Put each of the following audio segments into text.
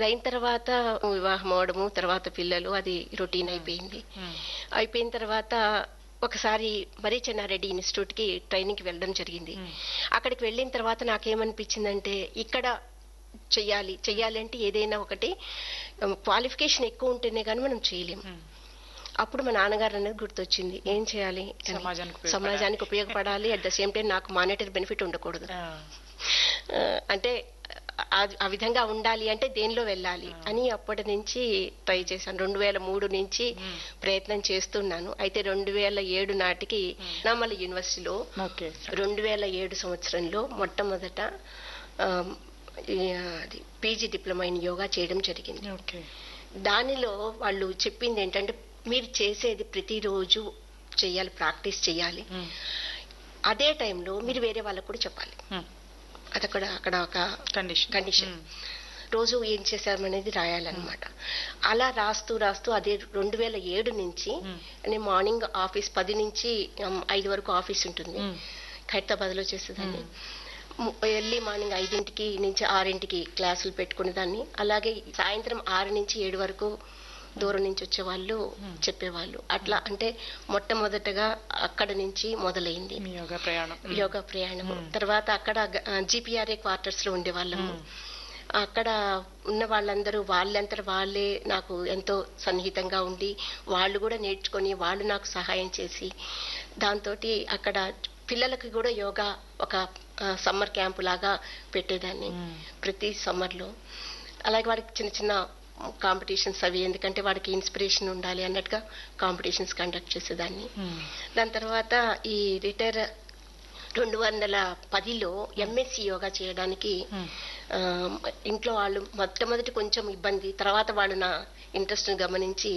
అది అయిన తర్వాత వివాహం అవడము తర్వాత పిల్లలు అది రొటీన్ అయిపోయింది ఉమ్. అయిపోయిన తర్వాత ఒకసారి మరీ చెన్నారెడ్డి ఇన్స్టిట్యూట్ కి ట్రైనింగ్ కి వెళ్ళడం జరిగింది మ్మ్. అక్కడికి వెళ్ళిన తర్వాత నాకేమనిపించిందంటే ఇక్కడ చెయ్యాలి చెయ్యాలి అంటే ఏదైనా ఒకటి క్వాలిఫికేషన్ ఎక్కువ ఉంటేనే కానీ మనం చేయలేము ఉమ్. అప్పుడు మా నాన్నగారు అనేది గుర్తొచ్చింది ఏం చేయాలి అని. సమాజానికి ఉపయోగపడాలి. సమాజానికి ఉపయోగపడాలి అట్ ద సేమ్ టైం నాకు మానిటరీ బెనిఫిట్ ఉండకూడదు ఆ. ఆ, అంటే ఆ- ఆ విధంగా ఉండాలి అంటే దేనిలో వెళ్ళాలి అని అప్పటి నుంచి ట్రై చేశాను రెండు వేల మూడు నుంచి మ్మ్. ప్రయత్నం చేస్తున్నాను అయితే రెండు వేల ఏడు నాటికి నామల యూనివర్సిటీలో ఓకే రెండు వేల ఏడు సంవత్సరంలో మొట్టమొదట ఆ, ఈ, అది పీజీ డిప్లొమా ఇన్ యోగా చేయడం జరిగింది ఓకే దానిలో వాళ్ళు చెప్పింది ఏంటంటే మీరు చేసేది ప్రతిరోజు చేయాలి ప్రాక్టీస్ చేయాలి ఉమ్. అదే టైంలో మీరు వేరే వాళ్ళకు కూడా చెప్పాలి ఉమ్. అది అక్కడ అక్కడ ఒక కండిషన్ కండిషన్ ఉమ్. రోజు ఏం చేశామనేది రాయాలన్నమాట అలా రాస్తూ రాస్తూ అదే రెండు వేల ఏడు నుంచి మ్మ్. నేను మార్నింగ్ ఆఫీస్ పది నుంచి ఉమ్, ఐదు వరకు ఆఫీస్ ఉంటుంది ఉమ్. హైదరాబాద్ లో చేసేదాన్ని ము- ఎర్లీ మార్నింగ్ ఐదింటికి నుంచి ఆరింటికి క్లాసులు పెట్టుకునేదాన్ని అలాగే సాయంత్రం ఆరు నుంచి ఏడు వరకు దూరం నుంచి వచ్చే వాళ్ళు చెప్పేవాళ్ళు అట్లా అంటే మొట్టమొదటగా అక్కడ నుంచి మొదలైంది మీ యోగా ప్రయాణం ఉమ్. యోగా ప్రయాణము తర్వాత అక్కడ జిపిఆర్ఏ క్వార్టర్స్ లో ఉండేవాళ్ళము అక్కడ ఉన్న వాళ్ళందరూ వాళ్ళంతా వాళ్ళే నాకు ఎంతో సన్నిహితంగా ఉండి వాళ్ళు కూడా నేర్చుకొని వాళ్ళు నాకు సహాయం చేసి దాంతో అక్కడ పిల్లలకి కూడా యోగా ఒక సమ్మర్ క్యాంప్ లాగా పెట్టేదాన్ని మ్మ్. ప్రతి సమ్మర్లో అలాగే వాడికి చిన్న చిన్న కాంపిటీషన్స్ అవి ఎందుకంటే వాడికి ఇన్స్పిరేషన్ ఉండాలి అన్నట్టుగా కాంపిటీషన్స్ కండక్ట్ చేసేదాన్ని ఉమ్. దాని తర్వాత ఈ రిటైర్ రెండు వందల పదిలో ఎంఎస్సి యోగా చేయడానికి ఉమ్. ఆ, ఇంట్లో వాళ్ళు మొట్టమొదటి కొంచెం ఇబ్బంది తర్వాత వాళ్ళు నా ఇంట్రెస్ట్ గమనించి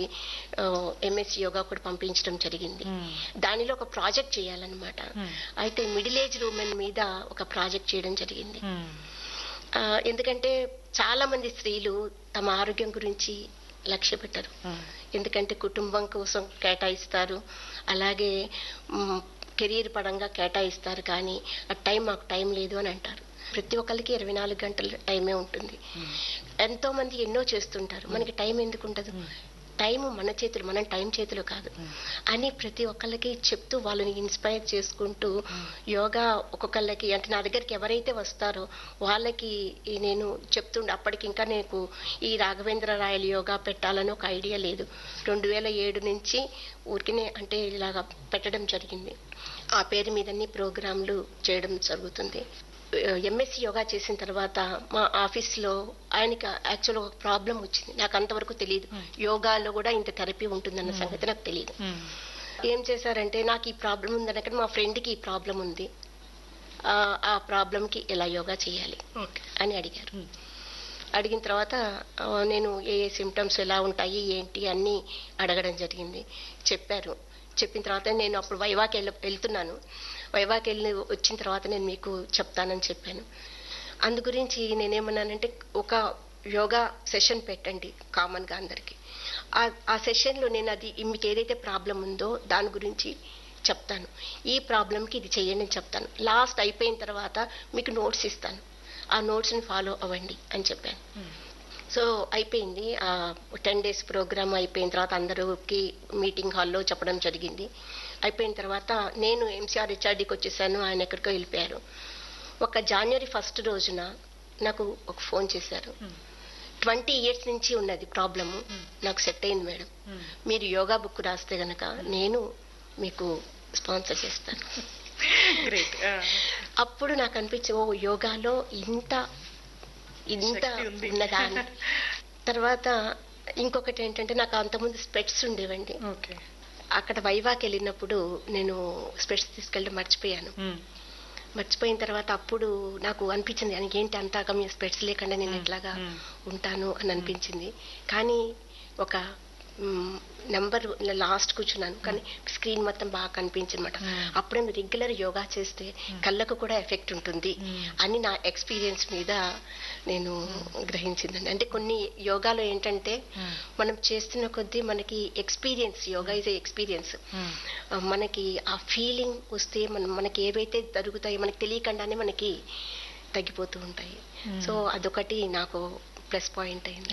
ఎంఎస్సి యోగా కూడా పంపించడం జరిగింది ఉమ్. దానిలో ఒక ప్రాజెక్ట్ చేయాలన్నమాట Hmm. అయితే మిడిల్ ఏజ్ ఉమెన్ మీద ఒక ప్రాజెక్ట్ చేయడం జరిగింది ఉమ్. ఆ, ఎందుకంటే చాలా మంది స్త్రీలు తమ ఆరోగ్యం గురించి లక్ష్య పెట్టరు ఉమ్. ఎందుకంటే కుటుంబం కోసం కేటాయిస్తారు అలాగే మ్, కెరీర్ పరంగా కేటాయిస్తారు కానీ ఆ టైం మాకు టైం లేదు అని అంటారు ప్రతి ఒక్కరికి ఇరవై నాలుగు గంటల టైమే ఉంటుంది ఎంతో మంది ఎన్నో చేస్తుంటారు మనకి టైం ఎందుకు ఉండదు టైం మన చేతులు మన టైం చేతులు కాదు అని ప్రతి ఒక్కళ్ళకి చెప్తూ వాళ్ళని ఇన్స్పైర్ చేసుకుంటూ యోగా ఒక్కొక్కళ్ళకి అంటే నా దగ్గరికి ఎవరైతే వస్తారో వాళ్ళకి ఈ నేను చెప్తుండే అప్పటికి ఇంకా నాకు ఈ రాఘవేంద్ర రాయల యోగా పెట్టాలని ఒక ఐడియా లేదు రెండు వేల ఏడు నుంచి ఊరికినే అంటే ఇలాగా పెట్టడం జరిగింది ఆ పేరు మీదన్ని ప్రోగ్రాంలు చేయడం జరుగుతుంది ఎంఎస్సి యోగా చేసిన తర్వాత మా ఆఫీస్లో ఆయనకి యాక్చువల్ ఒక ప్రాబ్లం వచ్చింది నాకు అంతవరకు తెలియదు యోగాలో కూడా ఇంత థెరపీ ఉంటుందన్న సంగతి నాకు తెలియదు ఉమ్. ఏం చేశారంటే నాకు ఈ ప్రాబ్లం ఉందనక మా ఫ్రెండ్కి ఈ ప్రాబ్లం ఉంది ఆ, ఆ ప్రాబ్లంకి ఎలా యోగా చేయాలి ఓకే అని అడిగారు Hmm. అడిగిన తర్వాత ఆ, నేను ఏ ఏ సిమ్టమ్స్ ఎలా ఉంటాయి ఏంటి అన్నీ అడగడం జరిగింది చెప్పారు చెప్పిన తర్వాత నేను అప్పుడు వైవాకి వెళ్ళ వెళ్తున్నాను వైవాకి వెళ్ళి వచ్చిన తర్వాత నేను మీకు చెప్తానని చెప్పాను అందు గురించి నేనేమన్నానంటే ఒక యోగా సెషన్ పెట్టండి కామన్గా అందరికీ ఆ- ఆ సెషన్లో నేను అది మీకు ఏదైతే ప్రాబ్లం ఉందో దాని గురించి చెప్తాను ఈ ప్రాబ్లంకి ఇది చేయండి అని చెప్తాను లాస్ట్ అయిపోయిన తర్వాత మీకు నోట్స్ ఇస్తాను ఆ నోట్స్ని ఫాలో అవ్వండి అని చెప్పాను సో అయిపోయింది ఆ టెన్ డేస్ ప్రోగ్రామ్ అయిపోయిన తర్వాత అందరికి మీటింగ్ హాల్లో చెప్పడం జరిగింది అయిపోయిన తర్వాత నేను ఎంసీఆర్ హెచ్ఆర్డీకి వచ్చేసాను ఆయన ఎక్కడికో వెళ్ళిపోయారు ఒక జనవరి ఫస్ట్ రోజున నాకు ఒక ఫోన్ చేశారు ట్వంటీ ఇయర్స్ నుంచి ఉన్నది ప్రాబ్లము నాకు సెట్ అయింది మేడం ఉమ్. మీరు యోగా బుక్ రాస్తే గనక నేను మీకు స్పాన్సర్ చేస్తాను గ్రేట్ అప్పుడు నాకు అనిపించి ఓ యోగాలో ఇంత ఇంత శక్తి ఉంది. ఉన్నదా అని. తర్వాత ఇంకొకటి ఏంటంటే నాకు అంతకుముందు స్పెట్స్ ఉండేవండి ఓకే అక్కడ వైవాకి వెళ్ళినప్పుడు నేను స్పెట్స్ తీసుకెళ్ళడం మర్చిపోయాను ఉమ్. మర్చిపోయిన తర్వాత అప్పుడు నాకు అనిపించింది ఆయనకి ఏంటి అంత గమ్య స్పెట్స్ లేకుండా నేను ఎట్లాగా మ్మ్. ఉంటాను అని అనిపించింది కానీ ఒక నెంబర్ లాస్ట్ కూర్చున్నాను కానీ స్క్రీన్ మొత్తం బాగా కనిపించింది అనమాట మ్మ్. అప్పుడే రెగ్యులర్ యోగా చేస్తే కళ్ళకు కూడా ఎఫెక్ట్ ఉంటుంది మ్మ్. అని నా ఎక్స్పీరియన్స్ మీద నేను గ్రహించిందండి అంటే కొన్ని యోగాలో ఏంటంటే మ్మ్. మనం చేస్తున్న కొద్దీ మనకి experience yoga is experience um. ఆ, మనకి ఆ ఫీలింగ్ వస్తే మనం మనకి ఏవైతే జరుగుతాయో మనకి తెలియకుండానే మనకి తగ్గిపోతూ ఉంటాయి Hmm. సో అదొకటి నాకు ప్లస్ పాయింట్ అయింది